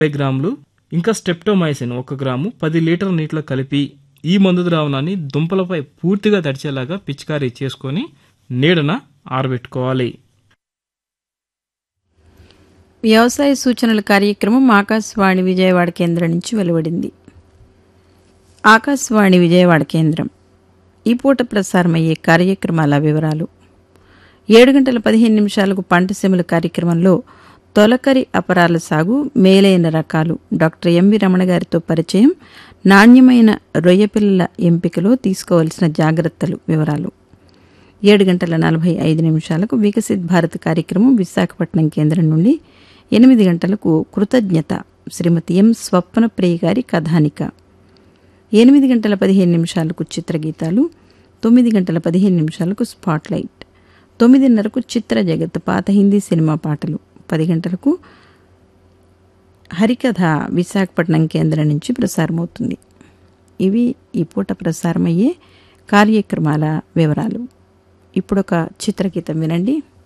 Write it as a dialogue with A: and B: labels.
A: ముప్పై గ్రాములు ఇంకా స్టెప్టోమైసిన్ ఒక గ్రాము పది లీటర్ నీటిలో కలిపి ఈ మందు ద్రావణాన్ని దుంపలపై పూర్తిగా తడిచేలాగా పిచికారీ చేసుకొని నీడన ఆరబెట్టుకోవాలి
B: వ్యవసాయ సూచనల కార్యక్రమం ఆకాశవాణి విజయవాడ కేంద్రం నుంచి వెలువడింది ఆకాశవాణి విజయవాడ కేంద్రం ఈ పూట ప్రసారమయ్యే కార్యక్రమాల వివరాలు ఏడు గంటల పదిహేను నిమిషాలకు పంటసీమల కార్యక్రమంలో తొలకరి అపరాల సాగు మేలైన రకాలు డాక్టర్ ఎంవి రమణ గారితో పరిచయం నాణ్యమైన రొయ్య పిల్లల ఎంపికలో తీసుకోవలసిన జాగ్రత్తలు వివరాలు ఏడు గంటల నలభై ఐదు నిమిషాలకు వికసిత్ భారత్ కార్యక్రమం విశాఖపట్నం కేంద్రం నుండి ఎనిమిది గంటలకు కృతజ్ఞత శ్రీమతి ఎం స్వప్న ప్రియ గారి కథానిక ఎనిమిది గంటల పదిహేను నిమిషాలకు చిత్రగీతాలు తొమ్మిది గంటల పదిహేను నిమిషాలకు స్పాట్లైట్ తొమ్మిదిన్నరకు చిత్ర జగత్ పాత హిందీ సినిమా పాటలు పది గంటలకు హరికథ విశాఖపట్నం కేంద్రం నుంచి ప్రసారమవుతుంది ఇవి ఈ పూట ప్రసారమయ్యే కార్యక్రమాల వివరాలు ఇప్పుడొక చిత్రగీతం వినండి